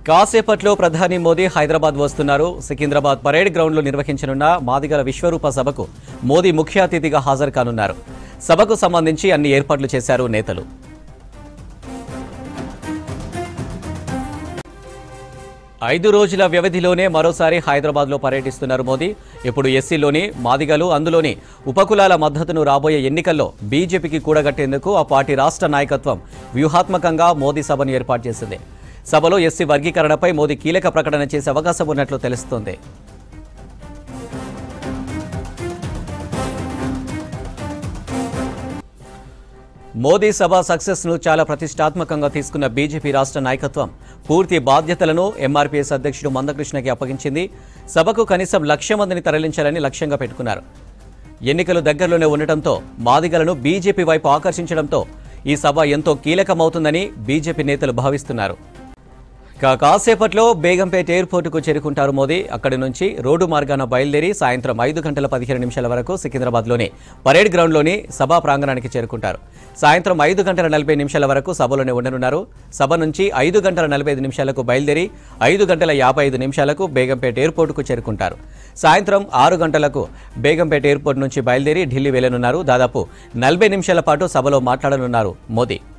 కాసేపట్లో ప్రధాని మోదీ హైదరాబాద్ వస్తున్నారు సికింద్రాబాద్ పరేడ్ గ్రౌండ్లో నిర్వహించనున్న మాదిగల విశ్వరూప సభకు మోదీ ముఖ్య అతిథిగా హాజరు కానున్నారు సభకు సంబంధించి అన్ని ఏర్పాట్లు చేశారు నేతలు ఐదు రోజుల వ్యవధిలోనే మరోసారి హైదరాబాద్లో పర్యటిస్తున్నారు మోదీ ఇప్పుడు ఎస్సీలోని మాదిగలు అందులోని ఉపకులాల మద్దతును రాబోయే ఎన్నికల్లో బీజేపీకి కూడగట్టేందుకు ఆ పార్టీ రాష్ట్ర నాయకత్వం వ్యూహాత్మకంగా మోదీ సభను ఏర్పాటు చేసింది సభలో ఎస్సీ వర్గీకరణపై మోదీ కీలక ప్రకటన చేసే అవకాశం ఉన్నట్లు తెలుస్తోంది మోదీ సభ సక్సెస్ ను చాలా ప్రతిష్టాత్మకంగా తీసుకున్న బీజేపీ రాష్ట్ర నాయకత్వం పూర్తి బాధ్యతలను ఎంఆర్పీఎస్ అధ్యక్షుడు మందకృష్ణకి అప్పగించింది సభకు కనీసం లక్ష మందిని తరలించాలని లక్ష్యంగా పెట్టుకున్నారు ఎన్నికలు దగ్గరలోనే ఉండటంతో మాదిగలను బీజేపీ వైపు ఆకర్షించడంతో ఈ సభ ఎంతో కీలకమవుతుందని బీజేపీ నేతలు భావిస్తున్నారు ఇక కాసేపట్లో బేగంపేట ఎయిర్పోర్టుకు చేరుకుంటారు మోదీ అక్కడి నుంచి రోడ్డు మార్గాన బయలుదేరి సాయంత్రం ఐదు గంటల పదిహేను నిమిషాల వరకు సికింద్రాబాద్లోని పరేడ్ గ్రౌండ్లోని సభా ప్రాంగణానికి చేరుకుంటారు సాయంత్రం ఐదు గంటల నలభై నిమిషాల వరకు సభలోనే ఉండనున్నారు సభ నుంచి ఐదు గంటల నలభై ఐదు నిమిషాలకు బయలుదేరి ఐదు గంటల యాభై ఐదు నిమిషాలకు బేగంపేట ఎయిర్పోర్టుకు చేరుకుంటారు సాయంత్రం ఆరు గంటలకు బేగంపేట ఎయిర్పోర్ట్ నుంచి బయలుదేరి ఢిల్లీ వెళ్లనున్నారు దాదాపు నలభై నిమిషాల పాటు సభలో మాట్లాడనున్నారు మోదీ